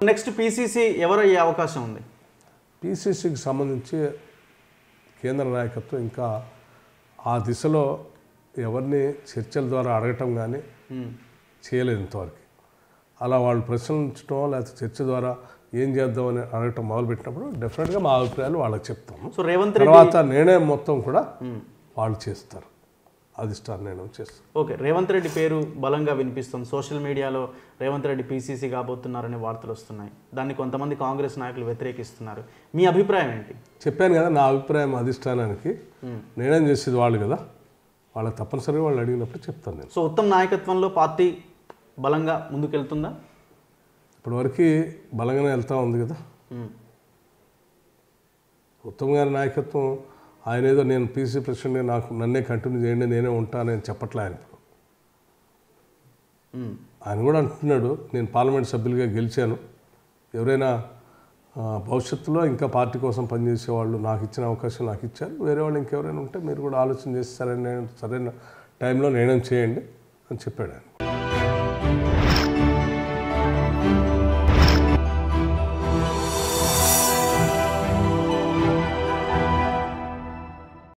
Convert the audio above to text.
Next PCC ఎవరు అయ్యే అవకాశం ఉంది పిసిసికి సంబంధించి కేంద్ర నాయకత్వం ఇంకా ఆ దిశలో ఎవరిని చర్చల ద్వారా అడగటం కానీ చేయలేదు ఇంతవరకు అలా వాళ్ళు ప్రశ్నించడం లేకపోతే చర్చ ద్వారా ఏం చేద్దామని అడగటం మొదలుపెట్టినప్పుడు డెఫినెట్గా మా అభిప్రాయాలు వాళ్ళకి చెప్తాము సో రేవంత్ రెడ్డి తర్వాత నిర్ణయం మొత్తం కూడా వాళ్ళు చేస్తారు అధిష్టాన నిర్ణయం చేస్తారు ఓకే రేవంత్ రెడ్డి పేరు బలంగా వినిపిస్తుంది సోషల్ మీడియాలో రేవంత్ రెడ్డి పీసీసీ కాబోతున్నారనే వార్తలు వస్తున్నాయి దాన్ని కొంతమంది కాంగ్రెస్ నాయకులు వ్యతిరేకిస్తున్నారు మీ అభిప్రాయం ఏంటి చెప్పాను కదా నా అభిప్రాయం అధిష్టానానికి నిర్ణయం చేసేది వాళ్ళు కదా వాళ్ళకి తప్పనిసరిగా వాళ్ళు అడిగినప్పుడు చెప్తాను నేను సో ఉత్తమ్ నాయకత్వంలో పార్టీ బలంగా ముందుకెళ్తుందా ఇప్పటివరకు బలంగానే వెళ్తూ ఉంది కదా మ్మ్. ఉత్తమ్ గారి నాయకత్వం ఆయన ఏదో నేను పీసీ ప్రెసిడెంట్గా నాకు నన్నే కంటిన్యూ చేయండి నేనే ఉంటానని చెప్పట్లే ఆయన ఇప్పుడు మ్మ్. ఆయన కూడా అంటున్నాడు నేను పార్లమెంట్ సభ్యులుగా గెలిచాను ఎవరైనా ఆ, భవిష్యత్తులో ఇంకా పార్టీ కోసం పనిచేసే వాళ్ళు నాకు ఇచ్చిన అవకాశం నాకు ఇచ్చారు వేరే వాళ్ళు ఇంకెవరైనా ఉంటే మీరు కూడా ఆలోచన చేసి సరైన సరైన టైంలో నిర్ణయం చేయండి అని చెప్పాడు ఆయన